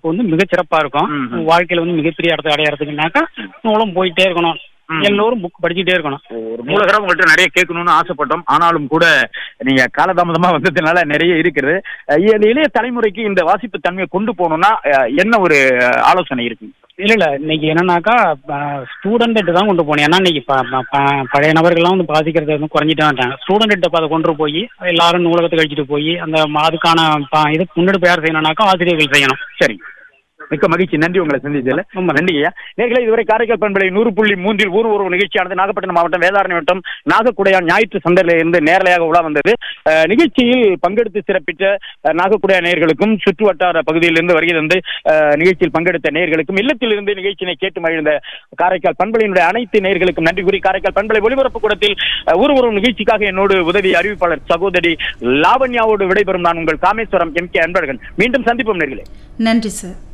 வாய்ப்பு வந்து மிகச் சிறப்பா இருக்கும் ம், ம். வாழ்க்கையில வந்து மிகப்பெரிய இடத்தை அடையறதுக்குனாக்கா நூலும் போயிட்டே இருக்கணும் ம். எல்லோரும் புக் படிச்சுட்டே இருக்கணும் ஒரு மூலகரம் உங்கள்கிட்ட நிறைய கேட்கணும்னு ஆசைப்பட்டோம் ஆனாலும் கூட நீங்க காலதாமதமா வந்ததுனால நிறைய இருக்குது அஹ் இந்த இளைய தலைமுறைக்கு இந்த வாசிப்பு தன்மையை கொண்டு போகணும்னா அஹ் என்ன ஒரு ஆலோசனை இருக்கு இல்ல இல்ல இன்னைக்கு என்னன்னாக்கா ஸ்டூடெண்ட் தான் கொண்டு போகணும் ஏன்னா இன்னைக்கு ப- ப- ப- பழைய நபர்கள்லாம் வந்து பாதிக்கிறது வந்து குறைஞ்சிட்டு வந்துட்டாங்க ஸ்டூடெண்ட் அதை கொண்டு போய் எல்லாரும் நூலகத்துக்கு அழிச்சிட்டு போய் அந்த ம- அதுக்கான ப- இது முன்னெடுப்பு யார் செய்யணும்னாக்கா ஆசிரியர்கள் செய்யணும் சரி மிக்க மகிழ்ச்சி நன்றி உங்களை சந்திச்சதுல ரொம்ப நன்றி ஐயா நேர்களை இதுவரை காரைக்கால் பண்பலை நூறு புள்ளி மூன்றில் ஊர் ஒரு நிகழ்ச்சியானது நாகப்பட்டினம் மாவட்டம் வேதாரண்யம் வட்டம் நாகக்குடையான் ஞாயிற்று சந்தையில இருந்து நேரலையாக உலா வந்தது அஹ், நிகழ்ச்சியில் பங்கெடுத்து சிறப்பித்த அஹ், நாகக்குடையான் நேயர்களுக்கும் சுற்று வட்டார பகுதியிலிருந்து வருகை தந்து அஹ், நிகழ்ச்சியில் பங்கெடுத்த நேயர்களுக்கும் இல்லத்திலிருந்து நிகழ்ச்சியினை கேட்டு மகிழ்ந்த காரைக்கால் பண்பலையினுடைய அனைத்து நேயர்களுக்கும் நன்றி கூறி காரைக்கால் பண்பலை ஒலிபரப்பு கூடத்தில் அஹ், ஊர் ஒரு நிகழ்ச்சிக்காக என்னோடு உதவி அறிவிப்பாளர் சகோதரி லாவண்யாவோடு விடைபெறும் நான் உங்கள் காமேஸ்வரம் எம் கே அன்பழகன் மீண்டும் சந்திப்போம் நேர்களே நன்றி சார்